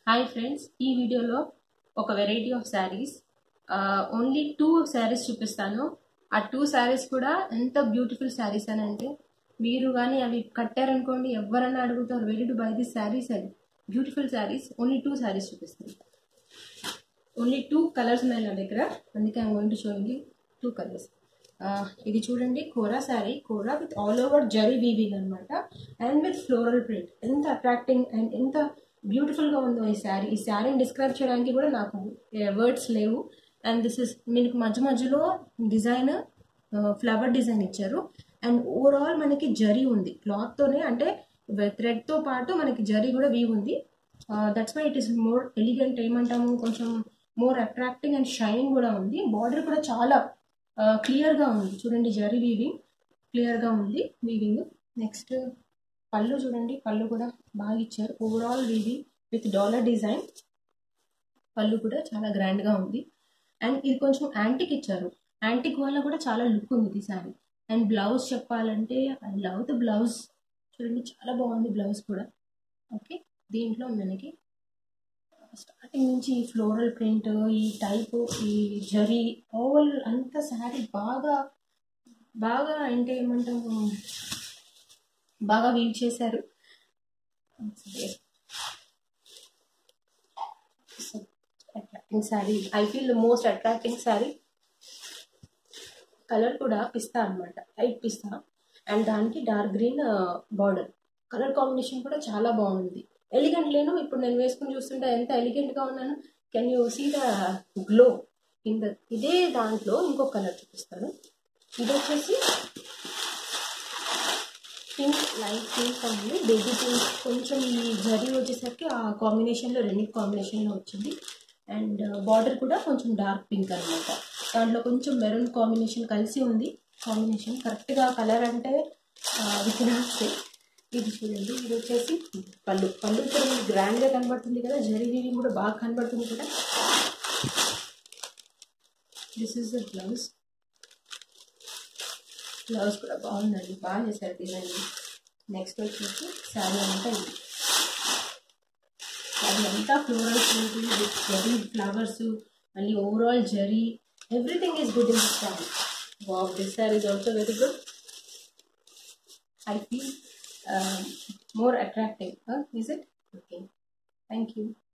Hi friends ఈ వీడియోలో ఒక variety of saris only two saris చూపిస్తాను ఆ టూ శారీస్ కూడా ఎంత బ్యూటిఫుల్ శారీస్ అని అంటే మీరు కానీ అవి కట్టారనుకోండి ఎవరైనా అడుగుతారు very to buy this saris అని beautiful saris only two saris చూపిస్తాను ఓన్లీ టూ కలర్స్ ఉన్నాయి నా దగ్గర అందుకే I'm going to show only two colours ఇది చూడండి kora sari kora with all over zari weaving అనమాట అండ్ విత్ ఫ్లోరల్ ప్రింట్ ఎంత అట్రాక్టింగ్ అండ్ ఎంత బ్యూటిఫుల్గా ఉందో ఈ శారీ ఈ శారీని డిస్క్రైబ్ చేయడానికి కూడా నాకు వర్డ్స్ లేవు అండ్ దిస్ ఇస్ మీకు మధ్య మధ్యలో డిజైన్ ఫ్లవర్ డిజైన్ ఇచ్చారు అండ్ ఓవరాల్ మనకి జరీ ఉంది క్లాత్తోనే అంటే థ్రెడ్తో పాటు మనకి జరీ కూడా వీవ్ ఉంది that's why it is more elegant ఏమంటాము కొంచెం మోర్ అట్రాక్టింగ్ అండ్ షైనింగ్ కూడా ఉంది బార్డర్ కూడా చాలా క్లియర్గా ఉంది చూడండి జరీ వీవింగ్ క్లియర్గా ఉంది వీవింగ్ నెక్స్ట్ పళ్ళు చూడండి పళ్ళు కూడా బాగా ఇచ్చారు overall weaving with dollar design పళ్ళు కూడా చాలా గ్రాండ్గా ఉంది అండ్ ఇది కొంచెం యాంటిక్ ఇచ్చారు యాంటిక్ వల్ల కూడా చాలా లుక్ ఉంది ఈ శారీ అండ్ బ్లౌజ్ చెప్పాలంటే ఐ లవ్ ద బ్లౌజ్ చూడండి చాలా బాగుంది బ్లౌజ్ కూడా ఓకే దీంట్లో మనకి స్టార్టింగ్ నుంచి ఈ ఫ్లోరల్ ప్రింట్ ఈ టైప్ ఈ జరీ ఓవల్ అంత శారీ బాగా బాగా అంటే ఏమంటాము బాగా వీవ్ చేశారు attracting sari I feel the most attracting sari colour కూడా పిస్తా అనమాట లైట్ పిస్తా అండ్ దానికి dark green border colour combination కూడా చాలా బాగుంది ఎలిగెంట్ లేను ఇప్పుడు నేను వేసుకుని చూస్తుంటే ఎంత ఎలిగెంట్గా ఉన్నాను can you see the glow in the ఇదే దాంట్లో ఇంకొక కలర్ చూపిస్తాను ఇది వచ్చేసి పింక్ లైట్ పింక్ ఉంది బేబీ పింక్ కొంచెం ఈ జరీ వచ్చేసరికి ఆ కాంబినేషన్లో రెండు కాంబినేషన్లో వచ్చింది అండ్ బార్డర్ కూడా కొంచెం డార్క్ పింక్ అనమాట దాంట్లో కొంచెం మెరూన్ కాంబినేషన్ కలిసి ఉంది కాంబినేషన్ కరెక్ట్గా కలర్ అంటే విత్ ఇది చూడండి ఇది వచ్చేసి పళ్ళు పళ్ళు కూడా మీకు గ్రాండ్గా కనబడుతుంది కదా జరీ వీవింగ్ కూడా బాగా కనబడుతుంది కదా this is the blouse blouse కూడా బాగుందండి బాగా చేశారు డిజైన్ నెక్స్ట్ వచ్చేసి శారీ అంతా ఇది అది అంతా floral print with zari flowers మళ్ళీ overall zari everything is good in this sari wow this sari is also very good I feel more attractive. Huh? Is it? Okay. Thank you.